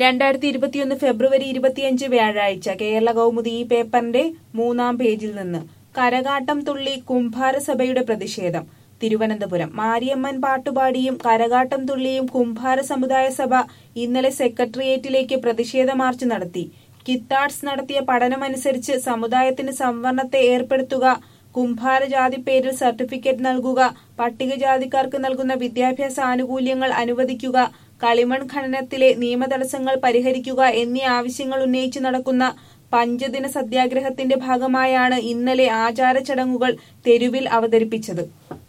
രണ്ടായിരത്തി ഇരുപത്തിയൊന്ന് ഫെബ്രുവരി ഇരുപത്തിയഞ്ച് വ്യാഴാഴ്ച കേരള കൗമുദി ഈ പേപ്പറിന്റെ മൂന്നാം പേജിൽ നിന്ന് കരകാട്ടം തുള്ളി കുംഭാരസഭയുടെ പ്രതിഷേധം തിരുവനന്തപുരം മാരിയമ്മൻ പാട്ടുപാടിയും കരകാട്ടം തുള്ളിയും കുംഭാര സമുദായ സഭ ഇന്നലെ സെക്രട്ടേറിയറ്റിലേക്ക് പ്രതിഷേധ മാർച്ച് നടത്തി കിത്താഡ്സ് നടത്തിയ പഠനമനുസരിച്ച് സമുദായത്തിന് സംവരണത്തെ ഏർപ്പെടുത്തുക കുംഭാര ജാതി പേരിൽ സർട്ടിഫിക്കറ്റ് നൽകുക പട്ടികജാതിക്കാർക്ക് നൽകുന്ന വിദ്യാഭ്യാസ ആനുകൂല്യങ്ങൾ അനുവദിക്കുക കളിമൺ ഖനനത്തിലെ നിയമതടസ്സങ്ങൾ പരിഹരിക്കുക എന്നീ ആവശ്യങ്ങൾ ഉന്നയിച്ച് നടക്കുന്ന പഞ്ചദിന സത്യാഗ്രഹത്തിന്റെ ഭാഗമായാണ് ഇന്നലെ ആചാര ചടങ്ങുകൾ തെരുവിൽ അവതരിപ്പിച്ചത്